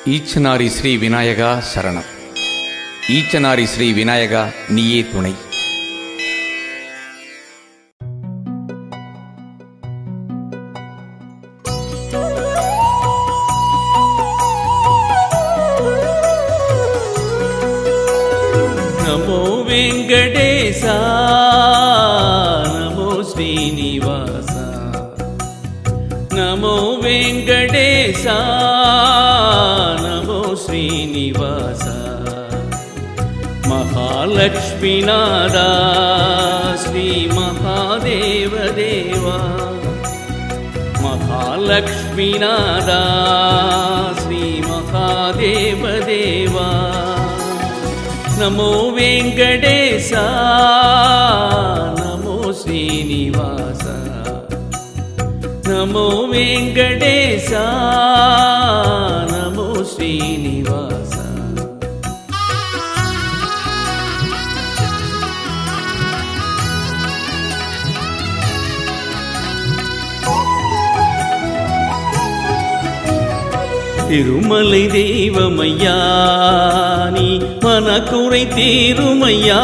ஈச்சனாரி ஸ்ரீ விநாயகா சரணம் ஈச்சனாரி ஸ்ரீ விநாயகா நீயே துணை నమో వెంకటేశ నమో శ్రీనివాస నమో వెంకటేశ నమో శ్రీనివాస మహాలక్ష్మీనాథ శ్రీ మహాదేవదేవా మహాలక్ష్మీనాథ శ్రీ మహాదేవదేవా నమో వెంకటేశ నమో శ్రీనివాస నమో వెంకటేశ నమో శ్రీనివాస திருமலை தெய்வமையா நீ மனக்குறை தீருமையா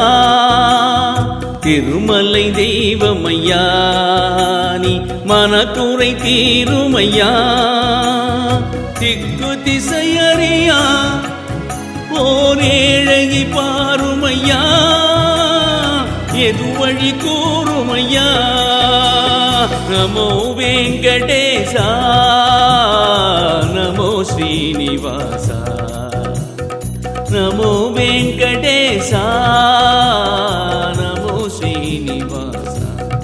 திருமலை தெய்வமையா நீ மனக்குறை தீருமையா திக்கு திசையறியா ஓர் ஏழகி பாருமையா எது வழி கூறுமையா நமோ வெங்கடேசா நமோ ஸ்ரீனிவாசா நமோ வெங்கடேசா நமோ ஸ்ரீனிவாசா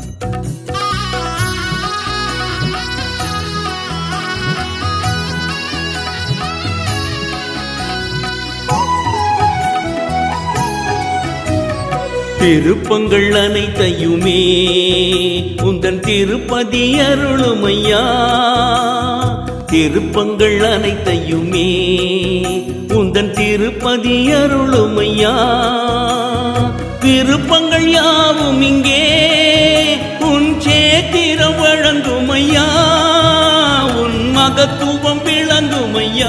திருப்பங்கள் அனைத்தையுமே உந்தன் திருப்பதி அருளுமையா திருப்பங்கள் அனைத்தையுமே உந்தன் திருப்பதி அருளுமையா விருப்பங்கள் யாவும் இங்கே உன் சேத்திரம் வழங்குமையா உன் மகத்துவம் விளங்குமையா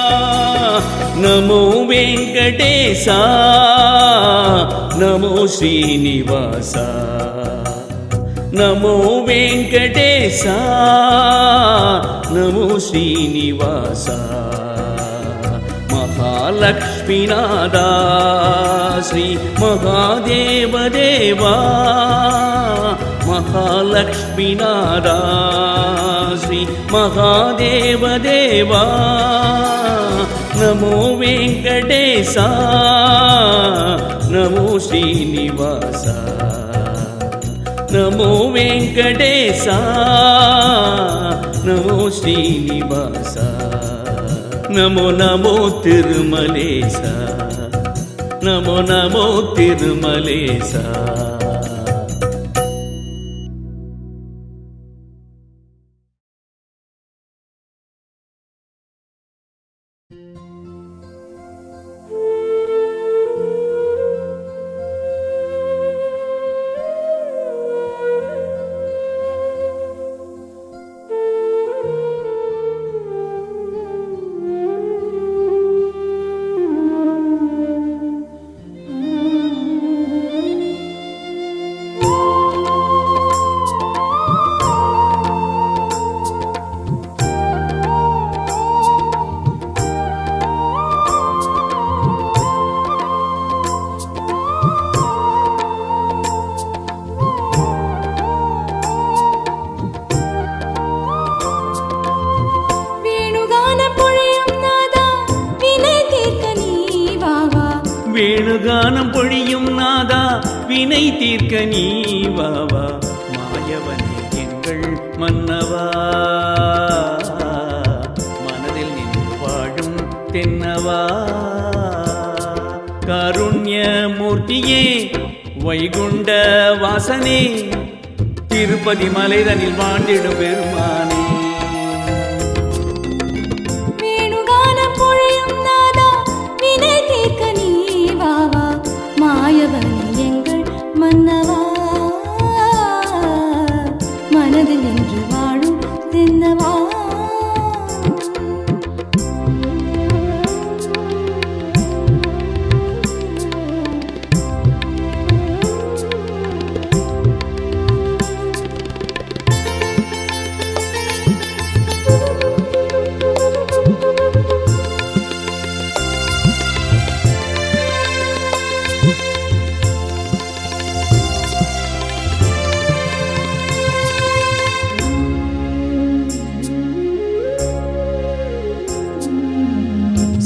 நமோ வெங்கடேசா நமோ ஸ்ரீனிவாசா நமோ வெங்கடேசா நமோ ஸ்ரீனிவாசா மகாலக்ஷ்மிநாதா ஸ்ரீ மகாதேவதேவா மகாலக்ஷ்மிநாதா ஸ்ரீ மகாதேவதேவா நமோ வெங்கடேசா நமோ ஸ்ரீனிவாசா நமோ வெங்கடேசா நமோ ஸ்ரீனிவாசா நமோ நமோ திருமலேசா நமோ நமோ திருமலேசா வேணுகானம் பொழியும் நாதா வினை தீர்க்க நீ வா வா வேணுகானம் பொழியும் நாதா வினை தீர்க்க நீ வாவா மாயவனே எங்கள் மன்னவா மனதில் நின்று வாழும் தென்னவா காருண்ய மூர்த்தியே வைகுண்ட வாசனே திருப்பதி மலைதனில் வாழ்ந்திடும் பெருமானே வேணுகானம் பொழியும் நாதா வினை தீர்க்க நீ வா வா மாயவனே எங்கள் மன்னவா மனதில் நின்று வாழும் தென்னவா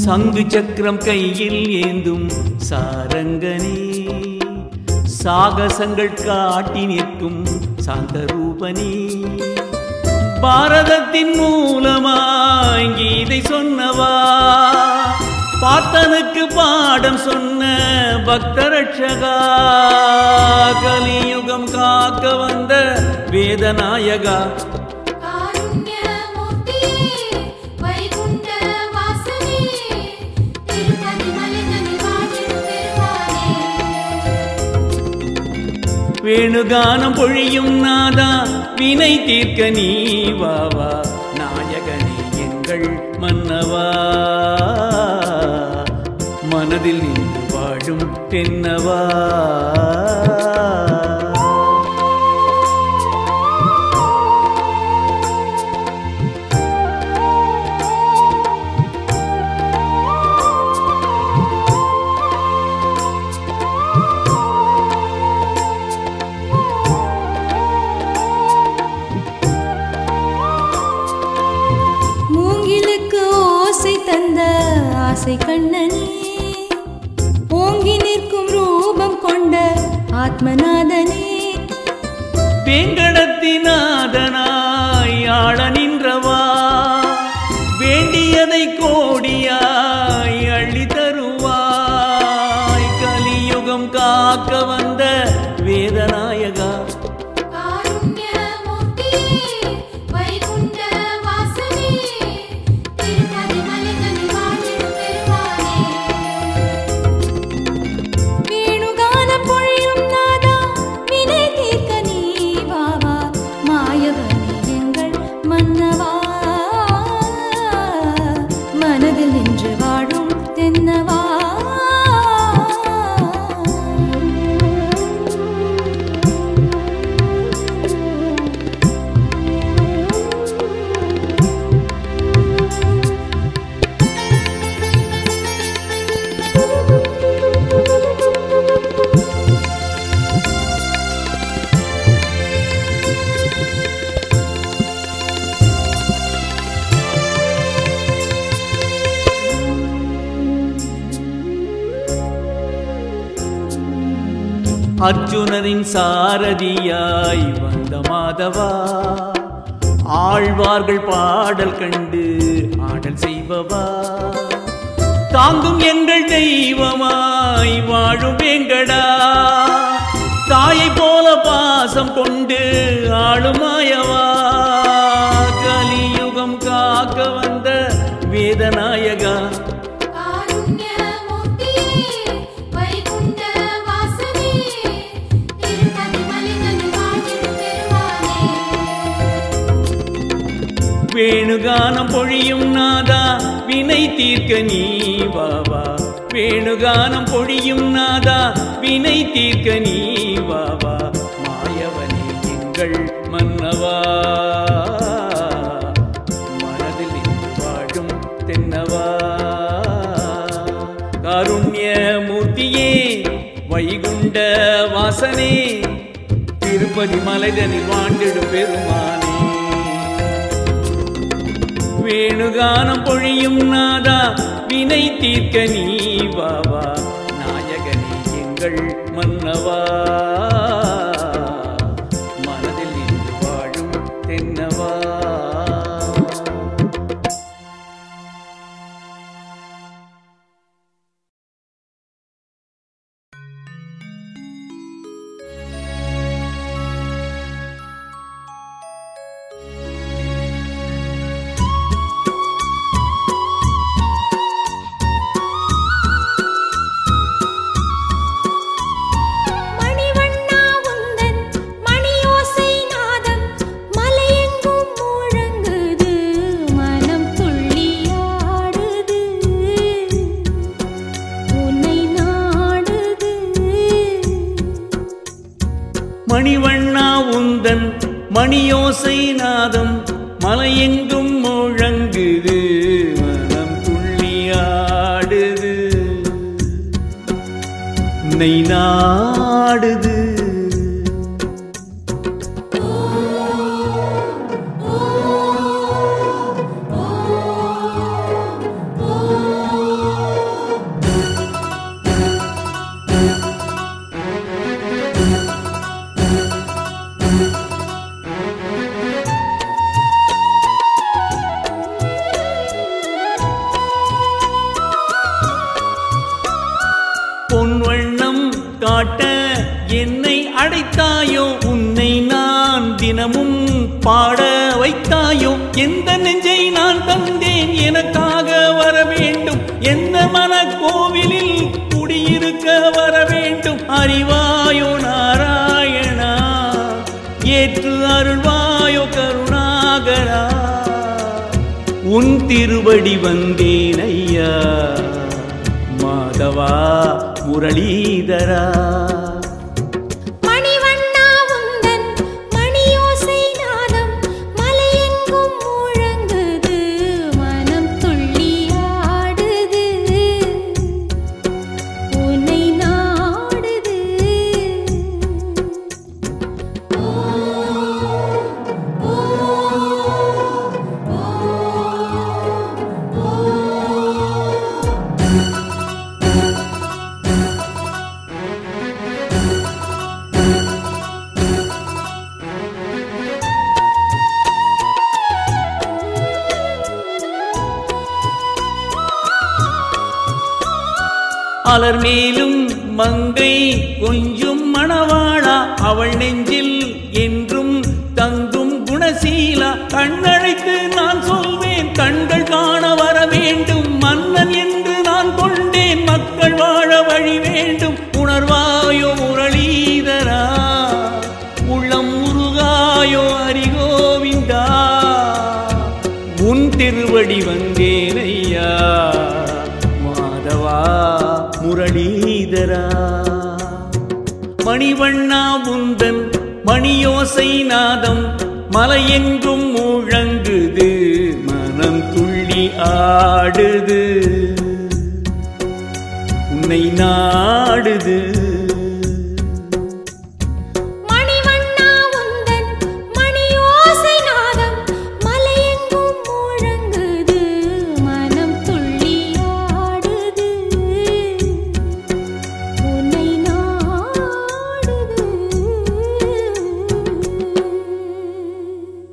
சங்கு சக்கரம் கையில் ஏந்தும் சாரங்கனே சாகசங்கள் காட்டி நிற்கும் சாந்த ரூபனே பாரதத்தின் மூலமாய் கீதை சொன்னவா பார்த்தனுக்கு பாடம் சொன்ன பக்தரட்சகா கலியுகம் காக்க வந்த வேதநாயகா காருண்யமூர்த்தியே வைகுண்ட வாசனே திருப்பதி மலைதனில் வாழிடும் பெருமானே வேணுகானம் பொழியும் நாதா வினை தீர்க்க நீ வாவா நாயகனே எங்கள் மன்னவா மனதில் நின்று வாழும் தென்னவா மூங்கிலுக்கு ஓசை தந்த ஆசை கண்ணனே ஓங்கி நிற்கும் ரூபம் கொண்ட ஆத்மநாதனே வேங்கடத்தினாதனாய் ஆள நின்றவா வேண்டியதை கோடியாய் அள்ளி தருவாய் கலியுகம் காக்க வந்த வேதநாயகா காருண்யமூர்த்தியே வைகுண்ட வாசனே திருப்பதி மலைதனில் வாழிடும் பெருமானே வேணுகானம் பொழியும் நாதா வினை தீர்க்க நீ வாவா மாயவனே எங்கள் மன்னவா மனதில் நின்று வாழும் தென்னவா அர்ஜுனனின் சாரதியாய் வந்த மாதவா ஆழ்வார்கள் பாடல் கண்டு ஆடல் செய்பவா தாங்கும் எங்கள் தெய்வமாய் வாழும் வேங்கடா தாயை போல பாசம் கொண்டு ஆளுமாயவா கலியுகம் காக்க வந்த வேதநாயகா காருண்யமூர்த்தியே வைகுண்ட வாசனே திருப்பதி மலைதனில் வாழிடும் பெருமானே வேணுகானம் பொழியும் நாதா வினை தீர்க்க நீ வாவா வேணுகானம் பொழியும் நாதா வினை தீர்க்க நீ வாவா மாயவனே எங்கள் மன்னவா மனதில் நின்று வாழும் தென்னவா காருண்ய மூர்த்தியே வைகுண்ட வாசனே திருப்பதி மலைதனில் வாண்டிடும் பெருமானே வேணுகானம் பொழியும் நாதா வினை தீர்க்க நீ வாவா நாயகனே எங்கள் மன்னவா மனதில் நின்று வாழும் தென்னவா மணிவண்ணா உந்தன் மணியோசை நாதம் மலையெங்கும் முழங்குது மனம் துள்ளியாடுது உன்னை நாடுது மணிவண்ணா உந்தன் மணியோசை நாதம் மலையெங்கும் முழங்குது மனம் துள்ளியாடுது நெய் நாடுது ஓ காட்ட என்னை அடைத்தாயோ உன்னை நான் தினமும் பாட வைத்தாயோ எந்த நெஞ்சை நான் தந்தேன் எனக்காக வர வேண்டும் எந்த மனக்கோவிலில் குடியிருக்க வர வேண்டும் அறிவாயோ நாராயணா ஏற்று அருள்வாயோ கருணாகரா உன் திருவடி வந்தேன் ஐயா மாதவா முரளீதரா மணிவண்ணா உந்தன் மணியோசை நாதம் மலையெங்கும் முழங்குது மனம் துள்ளி ஆடுது உன்னை நாடுது அலர் மேலும் மங்கை கொஞ்சும் மணவாளா அவள் நெஞ்சில் என்றும் தங்கும் குணசீலா கண்ணழைத்து நான் சொல்வேன் கண்கள் காண வர வேண்டும் மன்னன் என்று நான் கொண்டேன் மக்கள் வாழ வழி வேண்டும் உணர்வாயோ முரளீதரா உள்ளம் முருகாயோ அரிகோவிந்தா உன் திருவடி வந்தேன் ஐயா மாதவா முரளீதரா மணிவண்ணா உந்தன் மணியோசை நாதம் மலையெங்கும் முழங்குது மனம் துள்ளி ஆடுது உன்னை நாடுது மணிவண்ணா உந்தன் மணியோசை நாதம் மலையெங்கும் முழங்குது மனம் துள்ளி ஆடுது உன்னை நாடுது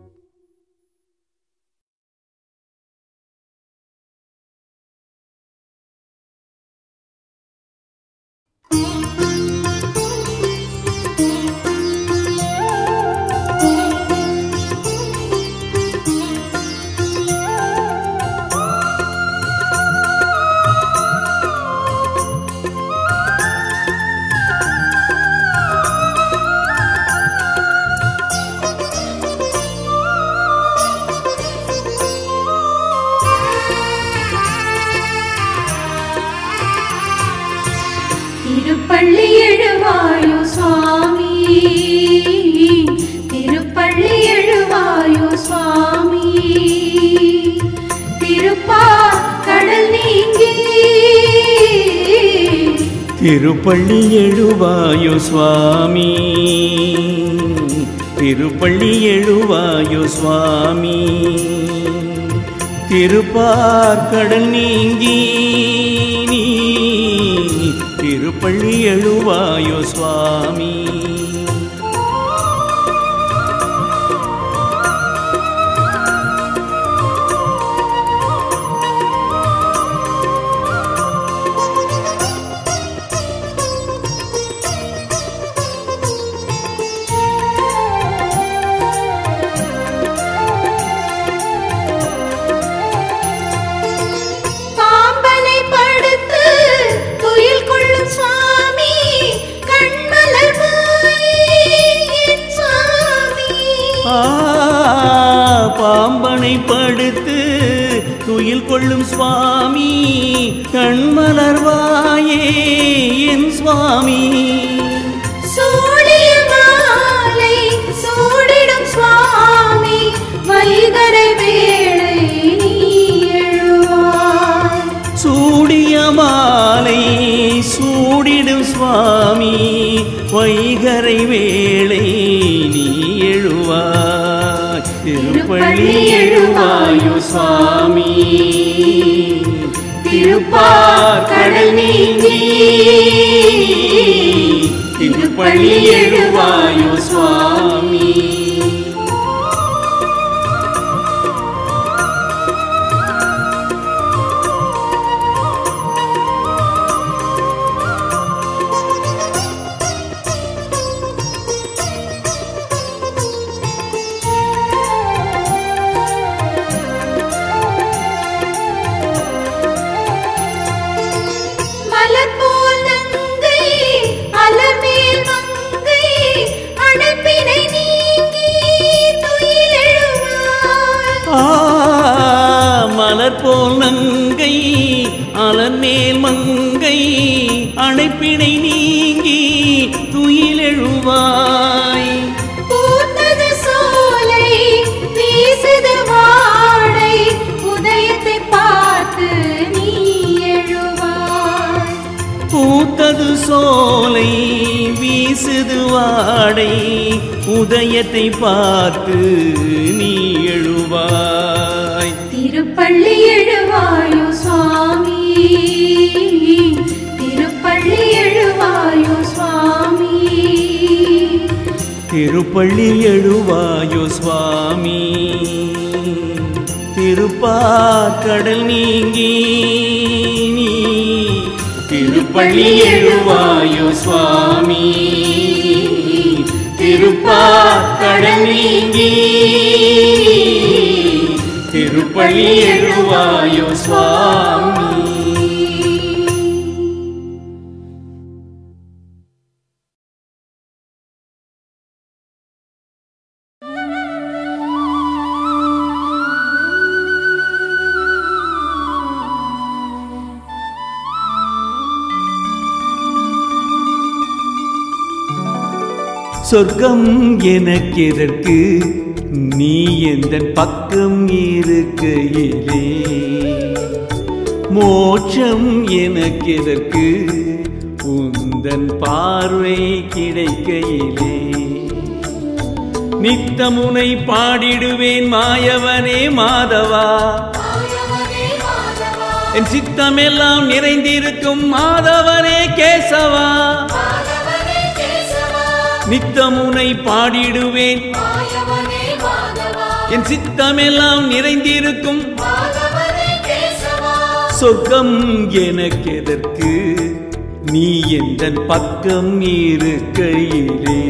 திருப்பள்ளி எழுவாயோ சுவாமி திருப்பள்ளி எழுவாயோ சுவாமி திருப்பா கடல் நீங்கி திருப்பள்ளி எழுவாயோ சுவாமி திருப்பள்ளி எழுவாயோ சுவாமி திருப்பார்கடல் நீங்கி நீ திருப்பள்ளி எழுவாயோ சுவாமி பாம்பனை படுத்து துயில் கொள்ளும் சுவாமி கண்மலர் என் சுவாமி ஆ, பாம்பனை படுத்து துயில் கொள்ளும் சுவாமி கண்மலர்வாயே என் சுவாமி சூடிய மாலை சூடிடும் சுவாமி வைகரை வேளை நீ எழுவாய் சூடிய மாலை சூடிடும் சுவாமி வைகரை வேளை நீ எழுவாய் திருப்பள்ளி எழுவாயு சுவாமி திருப்பார் கடல் நீங்கி திருப்பள்ளி எழுவாயு சுவாமி மலர் போல் நங்கை அலர்மேல் மங்கை அணைப்பினை நீங்கி துயிலெழுவாய் பூத்தது சோலை வீசுது வாடை உதயத்தை பார்த்து நீ எழுவாய் பூத்தது சோலை வீசுது வாடை உதயத்தை பார்த்து நீ எழுவாய் திருப்பள்ளி எழுவாயோ சுவாமி திருப்பள்ளி எழுவாயோ சுவாமி திருப்பள்ளி எழுவாயோ சுவாமி திருப்பாக்கடல் நீங்கி நீ திருப்பள்ளி எழுவாயோ சுவாமி திருப்பாக்கடல் நீங்கி திருப்பள்ளி எழுவாயோ சுவாமி சொர்க்கம் எனக்கு எதற்கு நீ எந்த பக்கம் இருக்கையிலே மோட்சம் எனக்கு எதற்கு உந்தன் பார்வை கிடைக்கையிலே நித்தமுனை பாடிடுவேன் மாயவனே மாதவா என் சித்தமெல்லாம் நிறைந்திருக்கும் மாதவனே கேசவா நித்தமுனை பாடிடுவேன் என் சித்தமெல்லாம் நிறைந்திருக்கும் சொர்க்கம் எனக்கு எதற்கு நீ எந்த பக்கம் இருக்கையிலே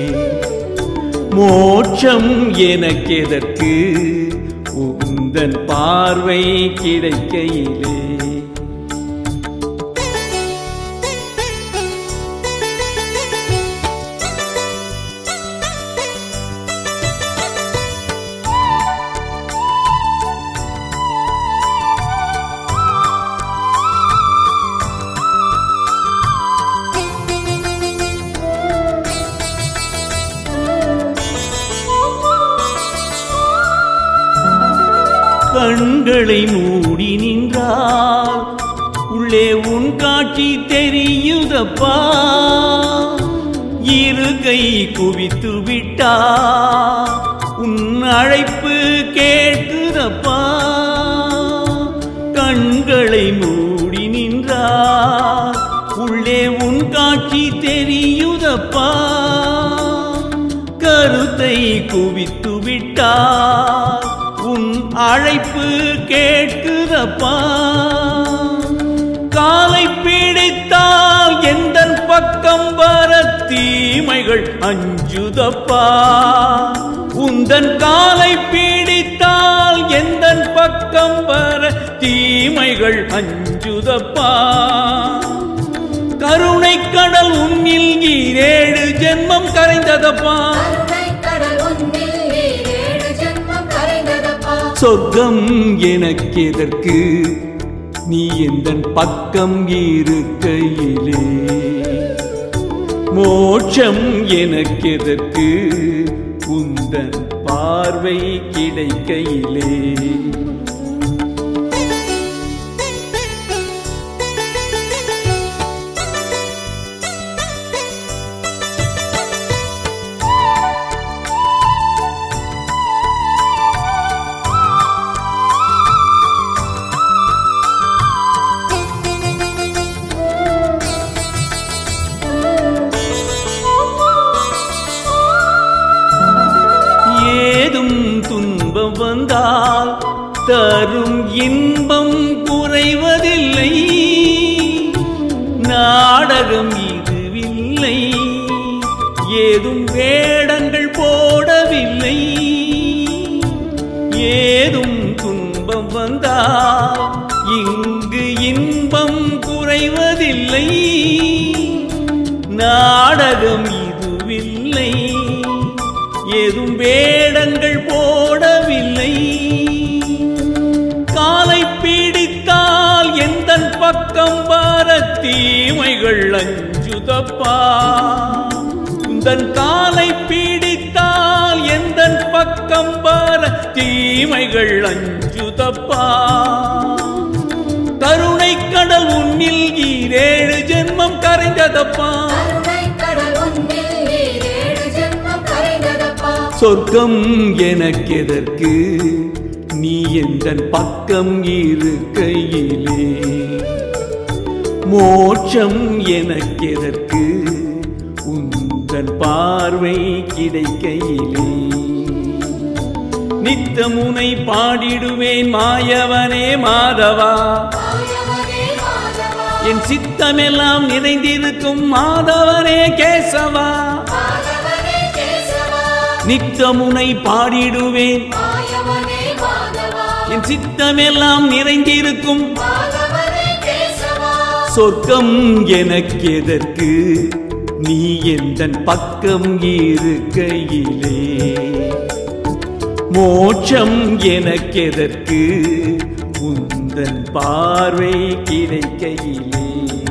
மோட்சம் எனக்கு எதற்கு உந்தன் பார்வை கிடைக்கையிலே கண்களை மூடி நின்றால் உள்ளே உன் காட்சி தெரியுதப்பா இரு கை குவித்து விட்டா உன் அழைப்பு கேட்குதப்பா கண்களை மூடி நின்றால் உள்ளே உன் காட்சி தெரியுதப்பா கருத்தை குவித்து விட்டார் உன் அழைப்பு கேட்குதப்பா காலை பிடித்தால் எந்த பக்கம் வர தீமைகள் அஞ்சுதப்பா உந்தன் காலை பிடித்தால் எந்த பக்கம் வர தீமைகள் அஞ்சுதப்பா கருணை கடல் உன்னில் ஈரேழு ஜென்மம் கரைந்ததப்பா சொர்க்கம் எனக்கு எதற்கு நீ எந்த பக்கம் இருக்கையிலே மோட்சம் எனக்கு எதற்கு உந்தன் பார்வை கிடைக்கையிலே ஏதும் துன்பம் வந்தால் தரும் இன்பம் குறைவதில்லை நாடகம் இதுவில்லை ஏதும் வேடங்கள் போடவில்லை ஏதும் துன்பம் வந்தால் இங்கு இன்பம் குறைவதில்லை நாடகம் இதுவில்லை ஏதும் வேடங்கள் போடவில்லை காலை பக்கம் பார தீமைகள் அஞ்சுதப்பா உந்தன் காலை பீடித்தால் எந்தன் பக்கம் பார தீமைகள் அஞ்சுதப்பா கருணை கடல் உன்னில் ஈரேழு ஜென்மம் கரைந்ததப்பா கருணை கடல் உன்னில் ஈரேழு ஜென்மம் கரைந்ததப்பா சொர்க்கம் எனக்கெதற்கு நீ எந்தன் பக்கம் இருக்கையிலே மோட்சம் எனக்கெதற்கு உந்தன் பார்வை கிடைக்கையிலே நித்தமுனை பாடிடுவேன் மாயவனே மாதவா மாயவனே மாதவா என் சித்தமெல்லாம் நிறைந்திருக்கும் மாதவனே கேசவா மாதவனே கேசவா நித்தமுனை பாடிடுவேன் மாயவனே மாதவா என் சித்தமெல்லாம் நிறைந்திருக்கும் மாதவனே கேசவா சொர்க்கம் எனக்கெதற்கு நீ எந்தன் பக்கம் இருக்கையிலே மோட்சம் எனக்கெதற்கு உந்தன் பார்வை கிடைக்கையிலே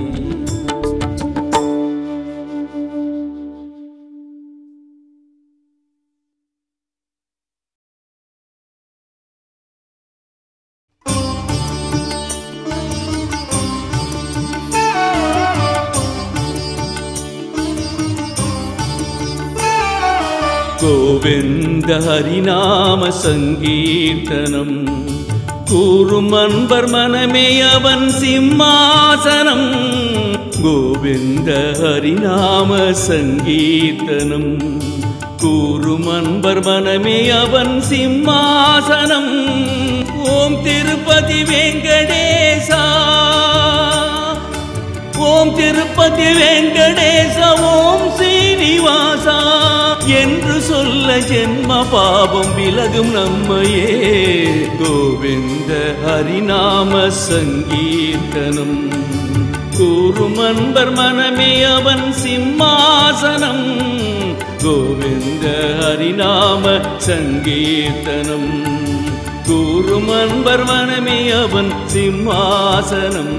கோவிந்த ஹரிநாம சங்கீர்த்தனம் கூறும் அன்பர் மனமே அவன் சிம்மாசனம் கோவிந்த ஹரிநாம சங்கீர்த்தனம் கூறும் அன்பர் மனமே அவன் சிம்மாசனம் ஓம் திருப்பதி வெங்கடேசா ஓம் திருப்பதி வெங்கடேச ஓம் சீனிவாசா என்று சொல்ல ஜென்ம பாபம் விலகும் நம்மையே கோவிந்த ஹரிநாம சங்கீர்த்தனம் கூறும் அன்பர் மனமே அவன் சிம்மாசனம் கோவிந்த ஹரிநாம சங்கீர்த்தனம் கூறும் அன்பர் மனமே அவன் சிம்மாசனம்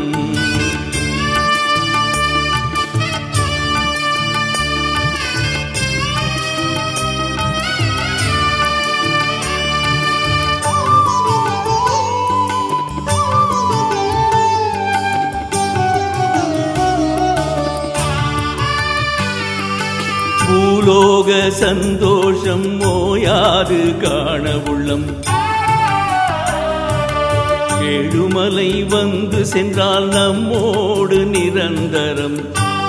பூலோக சந்தோஷம் ஓயாது காண உள்ளம் ஏழுமலை வந்து சென்றால் நம்மோடு நிரந்தரம்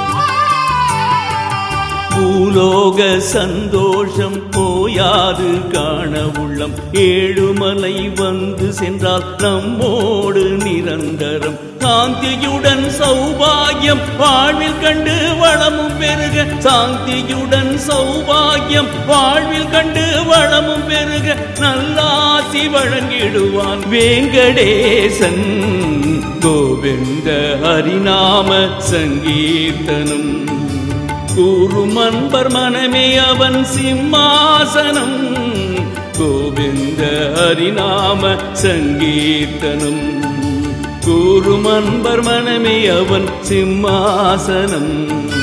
பூலோக சந்தோஷம் போயாது காண உள்ளம் ஏழுமலை வந்து சென்றால் நம்மோடு நிரந்தரம் சாந்தியுடன் சௌபாகியம் வாழ்வில் கண்டு வளமும் பெருக சாந்தியுடன் சௌபாகியம் வாழ்வில் கண்டு வளமும் பெருக நல்லாசி வழங்கிடுவான் வேங்கடேசன் கோவிந்த ஹரிநாம சங்கீர்த்தனம் கூறும் அன்பர் மனமே அவன் சிம்மாசனம் கோவிந்த ஹரிநாம சங்கீர்த்தனம் கூறும் அன்பர் மனமே அவன் சிம்மாசனம்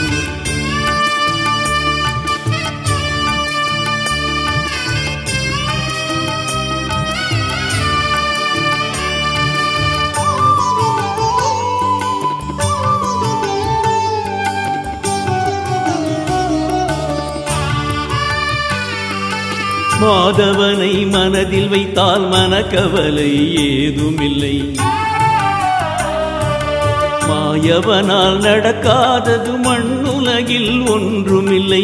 மாதவனை மனதில் வைத்தால் மனக்கவலை ஏதுமில்லை மாயவனால் நடக்காதது மண்ணுலகில் ஒன்றுமில்லை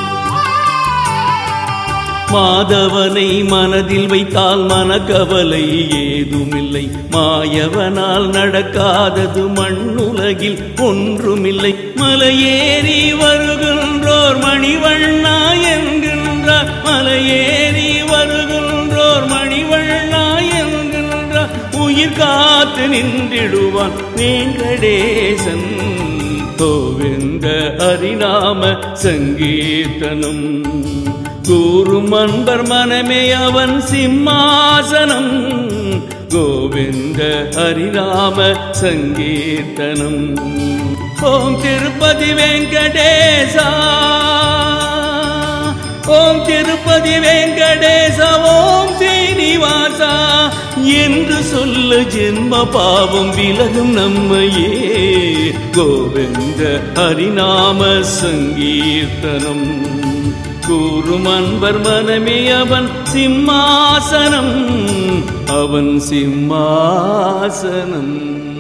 மாதவனை மனதில் வைத்தால் மனக்கவலை ஏதுமில்லை மாயவனால் நடக்காதது மண்ணுலகில் ஒன்றுமில்லை மலையேறி வருகின்றோர் மணிவண்ணா என்கின்றார் மலையேறி வருகின்றோர் மணிவண்ணா என்கின்றார் உயிர் காத்து நின்றிடுவான் வேங்கடேசன் கோவிந்த ஹரிநாம சங்கீர்த்தனம் கூறும் அன்பர் மனமே அவன் சிம்மாசனம் கோவிந்த ஹரிநாம சங்கீர்த்தனம் ஓம் திருப்பதி வெங்கடேசா ஓம் திருப்பதி வெங்கடேச ஓம் ஸ்ரீனிவாசா என்று சொல்ல ஜென்ம பாவம் விலகும் நம்மையே கோவிந்த ஹரிநாம சங்கீர்த்தனம் கூறும் அன்பர் மனமே அவன் சிம்மாசனம் அவன் சிம்மாசனம்